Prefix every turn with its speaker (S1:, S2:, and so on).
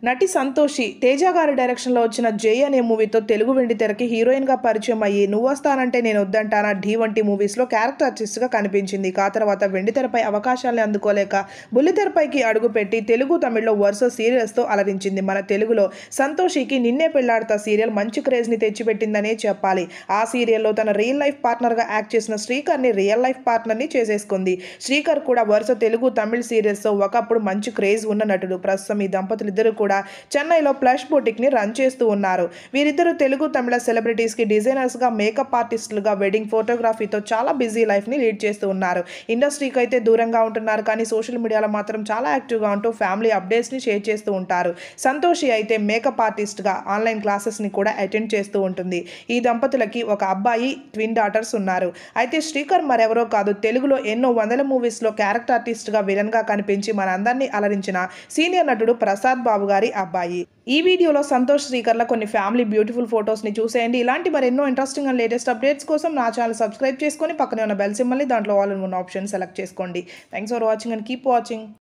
S1: నటి సంతోషి తేజ గారి డైరెక్షన్లో వచ్చిన జై అనే మూవీతో తెలుగు వెండి తెరకి హీరోయిన్గా పరిచయం అయ్యి నువ్వు వస్తానంటే నేను వద్దంటానా ఢీ వంటి మూవీస్లో క్యారెక్టర్ ఆర్టిస్ట్గా కనిపించింది ఆ తర్వాత వెండి తెరపై అవకాశాలను అందుకోలేక బుల్లితెరపైకి అడుగుపెట్టి తెలుగు తమిళ్లో వరుస సీరియల్స్తో అలరించింది మన తెలుగులో సంతోషికి నిన్నే పెళ్లాడతా సీరియల్ మంచి క్రేజ్ని తెచ్చిపెట్టిందనే చెప్పాలి ఆ సీరియల్లో తన రియల్ లైఫ్ పార్ట్నర్గా యాక్ట్ చేసిన శ్రీకర్ని రియల్ లైఫ్ పార్ట్నర్ని చేసేసుకుంది శ్రీకర్ కూడా వరుస తెలుగు తమిళ్ సీరియల్స్తో ఒకప్పుడు మంచి క్రేజ్ ఉన్న నటుడు ప్రస్తుతం ఈ దంపతులు ఇద్దరు కూడా చెన్నైలో ప్లష్ బొటిక్ని రన్ చేస్తూ ఉన్నారు వీరిద్దరు తెలుగు తమిళ సెలబ్రిటీస్కి డిజైనర్స్గా మేకప్ ఆర్టిస్టులుగా వెడ్డింగ్ ఫోటోగ్రఫీతో చాలా బిజీ లైఫ్ని లీడ్ చేస్తూ ఉన్నారు ఇండస్ట్రీకి అయితే దూరంగా ఉంటున్నారు కానీ సోషల్ మీడియాలో మాత్రం చాలా యాక్టివ్గా ఉంటూ ఫ్యామిలీ అప్డేట్స్ని షేర్ చేస్తూ ఉంటారు సంతోషి అయితే మేకప్ ఆర్టిస్ట్గా ఆన్లైన్ క్లాసెస్ని కూడా అటెండ్ చేస్తూ ఉంటుంది ఈ దంపతులకి ఒక అబ్బాయి ట్విన్ డాటర్స్ ఉన్నారు అయితే శ్రీకర్ మరెవరో కాదు తెలుగులో ఎన్నో వందల మూవీస్లో క్యారెక్టర్ ఆర్టిస్ట్గా విలన్గా కనిపించి మనందరినీ అలరించిన సీనియర్ నటుడు ప్రసాద్ బాబు గారి అబ్బాయి ఈ వీడియోలో సంతోష్ శ్రీకర్ల కొన్ని ఫ్యామిలీ బ్యూటిఫుల్ ఫొటోస్ని చూసేయండి ఇలాంటి మరెన్నో ఇంట్రెస్టింగ్ అండ్ లేటెస్ట్ అప్డేట్స్ కోసం నా ఛానల్ సబ్స్క్రైబ్ చేసుకొని పక్కనే ఉన్న బెల్ సింబల్ని దాంట్లో ఆల్ ఉన్న ఆప్షన్ సెలెక్ట్ చేసుకోండి thanks for watching and keep watching